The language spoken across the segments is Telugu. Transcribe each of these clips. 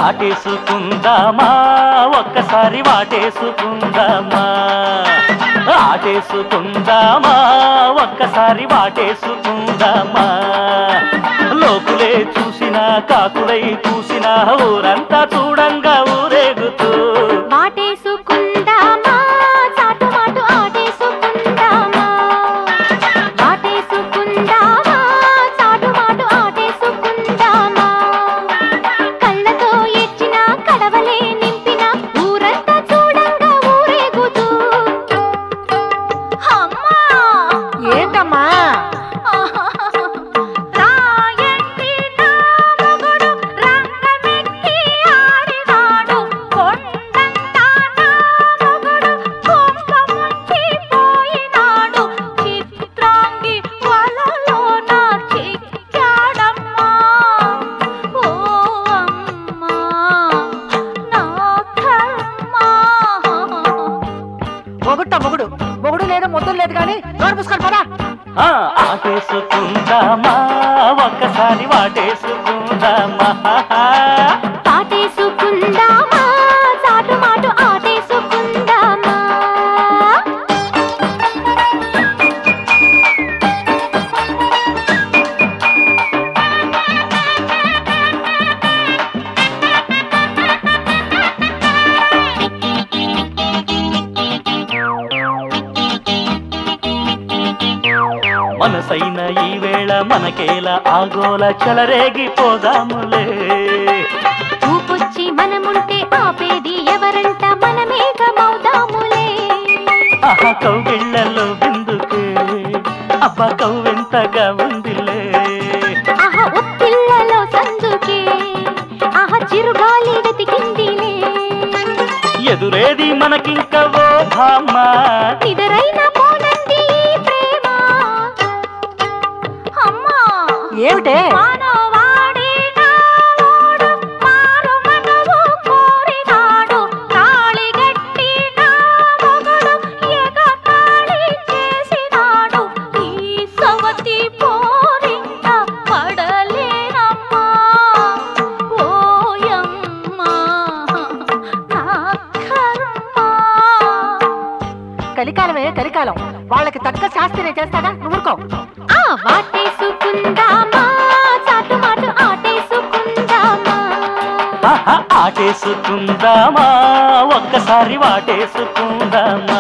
ఆటేసుకుందామా ఒక్కసారి వాటేసుకుందామా ఆటేసుకుందామా ఒక్కసారి వాటేసుకుందామా లోకులే చూసినా కాకులై కూసినా ఊరంతా చూడంగా ఊరేగుతూ వాటేసుకుందామా చాటుమాటు ఆటేసుకుందామా వాటేసుకుందామా చాటుమాటు ఆటేసుకుందామా కళ్ళతో ఎచ్చిన కడవలే నింపిన ఊరంతా చూడంగా ఊరేగుతూ అమ్మా ఏంటమ్మా రాయండి నా మొగుడు రంగమెక్కి ఆడినాడు కొండంతా నా మొగుడు కొంప ముంచిపోయినాడు చిత్రాంగి వలలో నా చిక్కాడమ్మా ఓ అమ్మా నా కర్మ మొగుట్ట మొగుడు మొగుడు లేదు ముద్దులు లేదు కానీ నోరు మూసుకొని పదా ఆ, ఆటేసుకుందామా ఒక్కసారి వాటేసుకుందామా ఆటేసుకుందామా చాటుమాటు ఆటేసుకుందామా మనసైన ఈ వేళ మనకేలా ఆగోల చెలరేగిపోదాములే చూపొచ్చి మనముంటే ఆపేది ఎవరంట మనమేకమవుదాములే ఆహా కౌగిళ్ళలో బిందుకే అబ్బ కవ్వెంతగా ఉందిలే ఆహ ఒత్తిళ్లలో సందుకే ఆహ చిరుగాలి వెతికిందిలే ఎదురేది మనకింక ఓ భామ నిదరైన పోనంది ఈ ప్రేమ అమ్మా ఏమిటే మానవాడి నావాడు మారు మనవు కోరినాడు తాళిగట్టి నా మొగుడు ఎగతాళి చేసినాడు ఈ సవతి పోరింట పడలేనమ్మా ఓయమ్మా నా కర్మ కలికాలమే కలికాలం వాళ్ళకి తగ్గ శాస్త్రి నేను చేస్తానా నువ్వు ఊరుకో ఆ వాటేసుకుందామా చాటుమాటు ఆటేసుకుందామా ఆహా ఆటేసుకుందామా ఒక్కసారి వాటేసుకుందామా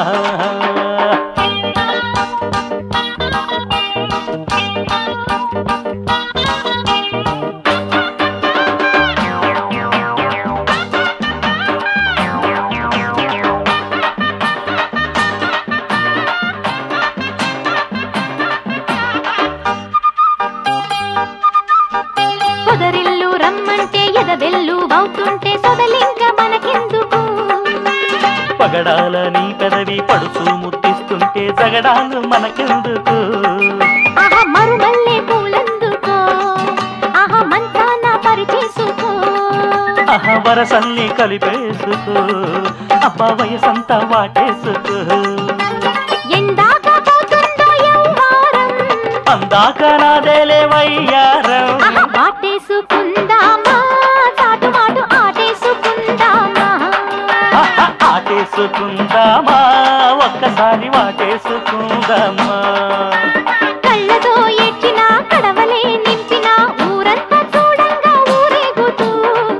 పొదరిల్లు రమ్మంటే ఎదవెల్లు అవుతుంటే సొదలింక మనకెందుకు పగడాల నీ పెదవి పడుచు ముద్దిస్తుంటే జగడాలు మనకెందుకు ఆహా మరుమల్లే పూలందుకో ఆహా మంచాన పరిచేసుకో అహ వరసల్ని కలిపేసుకో అబ్బ వయసంతా వాటేసుకో ఎందాక పోతుందో యవ్వారం అందాక నాదేలే వయ్యారం ఆహా వాటేసుకుందామా చాటుమాటు ఆటేసుకుందామా ఆహ, ఆటేసుకుందామా ఒక్కసారి వాటేసుకుందామా కళ్ళతో ఎక్కిన కడవలే నింపిన ఊరంతా చూడంగా ఊరేగుతూ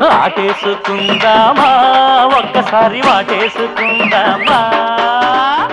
ఆటేసుకుందామా ఒక్కసారి వాటేసుకుందామా